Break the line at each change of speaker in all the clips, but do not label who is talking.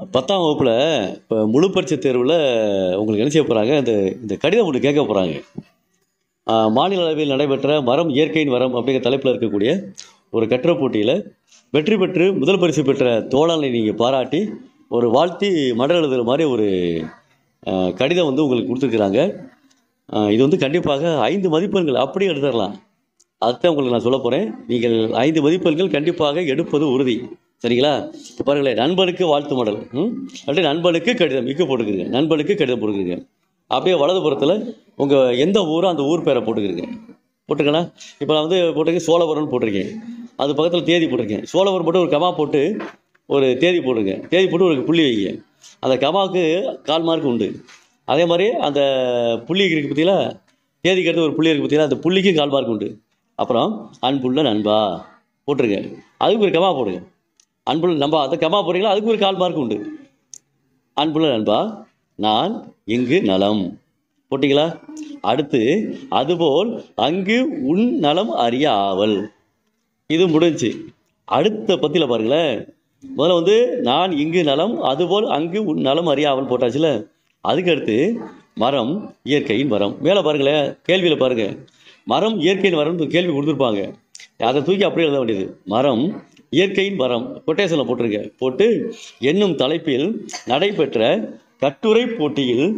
பத்தாம் வகுப்பில் இப்போ முழு பரீட்சை தேர்வில் உங்களுக்கு என்ன செய்ய போகிறாங்க இந்த இந்த கடிதம் ஒன்று கேட்க போகிறாங்க மாநில அளவில் நடைபெற்ற மரம் இயற்கையின் வரம் அப்படிங்கிற தலைப்பில் இருக்கக்கூடிய ஒரு கட்டுரை போட்டியில் வெற்றி பெற்று முதல் பரிசு பெற்ற தோழனை நீங்கள் பாராட்டி ஒரு வாழ்த்தி மடல் எழுதுகிற மாதிரி ஒரு ஆஹ், கடிதம் வந்து உங்களுக்கு கொடுத்துருக்குறாங்க ஆஹ், இது வந்து கண்டிப்பாக ஐந்து மதிப்பெண்கள் அப்படியே எடுத்துடலாம் அதுதான் உங்களுக்கு நான் சொல்ல போகிறேன் நீங்கள் ஐந்து மதிப்பெண்கள் கண்டிப்பாக எடுப்பது உறுதி சரிங்களா இப்ப பாருங்களேன் நண்பனுக்கு வாழ்த்து மடல் ம் அப்படியே நண்பனுக்கு கடிதம் இக்கு போட்டுக்கிறீங்க நண்பனுக்கு கடிதம் போட்டுக்கிறீங்க அப்படியே வலதுபுறத்தில் உங்கள் எந்த ஊரோ அந்த ஊர் பேரை போட்டுக்கிறீங்க போட்டுக்கண்ணா இப்போ நான் வந்து போட்டிருக்கேன் சோழபுரம்னு போட்டிருக்கேன் அது பக்கத்தில் தேதி போட்டிருக்கேன் சோழபுரம் போட்டு ஒரு கமா போட்டு ஒரு தேதி போடுங்க தேதி போட்டு ஒரு புள்ளி வைங்க அந்த கமாவுக்கு கால் மார்க் உண்டு அதே மாதிரி அந்த புள்ளி இருக்குது பார்த்தீங்களா தேதிக்கு அடுத்து ஒரு புள்ளி இருக்குது பார்த்தீங்களா அந்த புள்ளிக்கு கால் மார்க் உண்டு அப்புறம் அன்புள்ள நண்பா போட்டுருங்க அதுக்கு ஒரு கமா போடுங்க அன்புள்ள நம்பா அந்த கமா போடுறீங்களா அதுக்கு ஒரு கால் மார்க் உண்டு அன்புள்ள நண்பா நான் இங்கு நலம் போட்டிங்களா அடுத்து அதுபோல் அங்கு உன் நலம் அறிய ஆவல் இது முடிஞ்சுச்சு அடுத்த பத்தியில் பாருங்களேன் முதல்ல வந்து நான் இங்கு நலம் அதுபோல் அங்கு உன் நலம் அறிய ஆவல் போட்டாச்சுல அதுக்கு அடுத்து மரம் இயற்கையின் மரம் மேலே பாருங்களேன் கேள்வியில் பாருங்க மரம் இயற்கையின் மரம் கேள்வி கொடுத்துருப்பாங்க அதை தூக்கி அப்படியே எழுத வேண்டியது மரம் இயற்கையின் மரம் கொட்டேஷனில் போட்டிருங்க போட்டு என்னும் தலைப்பில் நடைபெற்ற கட்டுரை போட்டியில்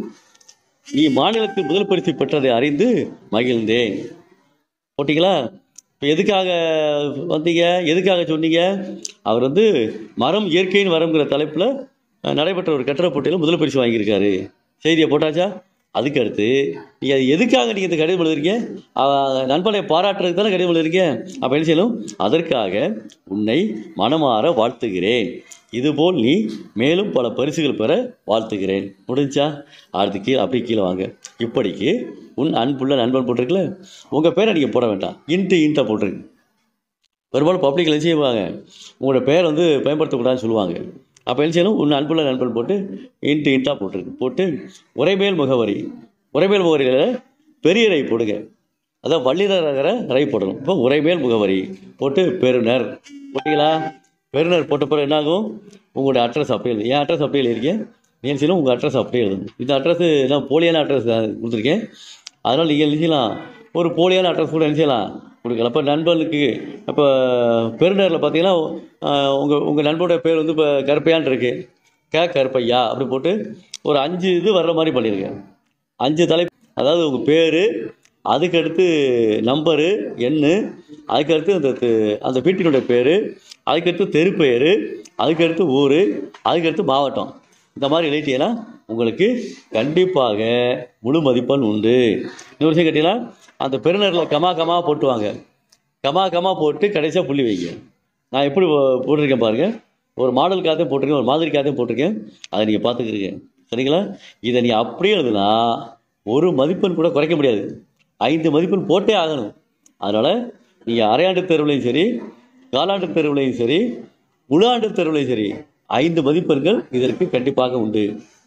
நீ மாநிலத்தில் முதல் பரிசு பெற்றதை அறிந்து மகிழ்ந்தேன் போட்டிங்களா இப்போ எதுக்காக வந்தீங்க எதுக்காக சொன்னீங்க அவர் வந்து மரம் இயற்கையின் வரம்ங்கிற தலைப்பில் அஹ், நடைபெற்ற ஒரு கட்டுரை போட்டியில் முதல் பரிசு வாங்கியிருக்காரு செய்தியை போட்டாச்சா அதுக்கு அடுத்து நீங்கள் அது எதுக்காக நீங்கள் இந்த கடிதம் எழுதுறீங்க அவ- நண்பனை பாராட்டுறதுக்கு தானே கடிதம் எழுதுறீங்க அப்போ என்ன செய்யணும் அதற்காக உன்னை மனமாற வாழ்த்துகிறேன் இதுபோல் நீ மேலும் பல பரிசுகள் பெற வாழ்த்துகிறேன் முடிஞ்சா அடுத்து கீழே அப்படியே கீழே வாங்க இப்படிக்கு உன் அன்புள்ள நண்பன் போட்டிருக்குல்ல உங்கள் பேரை நீங்கள் போட வேண்டாம் இன்ட்டு இன்ட்டை போட்டிருக்கு பெரும்பாலும் பப்ளிக்கில் என்ன செய்வாங்க உங்களோட பேர் வந்து பயன்படுத்தக்கூடாதுன்னு சொல்லுவாங்க அப்போ என்ன செய்யணும் உன் அன்புள்ள நண்பன் போட்டு இன்ட்டு இன்ட்டாக போட்டிருக்கு போட்டு உரைமேல் முகவரி உரைமேல் முகவரியில் பெரியரை போடுங்க அதான் வள்ளினரகர ரை போடணும் இப்போ உரைமேல் முகவரி போட்டு பெறுநர் போட்டிங்களா பெறுநர் போட்ட பிறகு என்னாகும் உங்களோட அட்ரஸ் அப்படியே எழுது என் அட்ரஸ் அப்படியே எழுதிருக்கேன் நீ என்ன செய்யணும் உங்கள் அட்ரஸ் அப்படியே எழுதணும் இந்த அட்ரஸ் நான் போலியான அட்ரஸ் கொடுத்துருக்கேன் அதனால் நீங்கள் என்ன செய்யலாம் ஒரு போலியான அட்ரஸ் கூட என்ன செய்யலாம் கொடுக்கலாம் அப்போ நண்பனுக்கு இப்போ பெருநரில் பார்த்தீங்கன்னா உங்கள் உங்கள் நண்பனோட பேர் வந்து இப்போ கருப்பையான் இருக்கு க கருப்பையா அப்படி போட்டு ஒரு அஞ்சு இது வர்ற மாதிரி பண்ணியிருக்கேன் அஞ்சு தலை அதாவது உங்கள் பேர் அதுக்கடுத்து நம்பரு எண்ணு அதுக்கடுத்து அந்த தெ- அந்த வீட்டினுடைய பேர் அதுக்கடுத்து தெரு பெயர் அதுக்கடுத்து ஊர் அதுக்கடுத்து மாவட்டம் இந்த மாதிரி எழுதிட்டீங்கன்னா உங்களுக்கு கண்டிப்பாக முழு மதிப்பெண் உண்டு இன்னொரு விஷயம் கேட்டீங்கன்னா அந்த பெருநரில் கமா கமா போட்டுவாங்க கமா கமா போட்டு கடைசியாக புள்ளி வைங்க நான் எப்படி போ- போட்டிருக்கேன் பாருங்கள் ஒரு மாடலுக்காகத்தையும் போட்டிருக்கேன் ஒரு மாதிரிக்காகத்தையும் போட்டிருக்கேன் அதை நீங்கள் பார்த்துக்கிறீங்க சரிங்களா இதை நீ அப்படியே எழுதுனா ஒரு மதிப்பெண் கூட குறைக்க முடியாது ஐந்து மதிப்பெண் போட்டே ஆகணும் அதனால் நீங்கள் அரையாண்டு தேர்வுலையும் சரி காலாண்டு தேர்வுலையும் சரி முழு ஆண்டு தேர்வுலையும் சரி ஐந்து மதிப்பெண்கள் இதற்கு கண்டிப்பாக உண்டு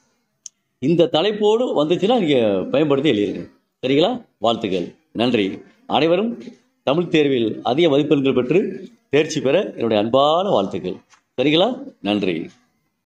இந்த தலைப்போடு வந்துச்சுன்னா நீங்கள் பயன்படுத்தி எழுதிருங்க சரிங்களா வாழ்த்துக்கள் நன்றி அனைவரும் தமிழ் தேர்வில் அதிக மதிப்பெண்கள் பெற்று தேர்ச்சி பெற என்னுடைய அன்பான வாழ்த்துக்கள் சரிங்களா நன்றி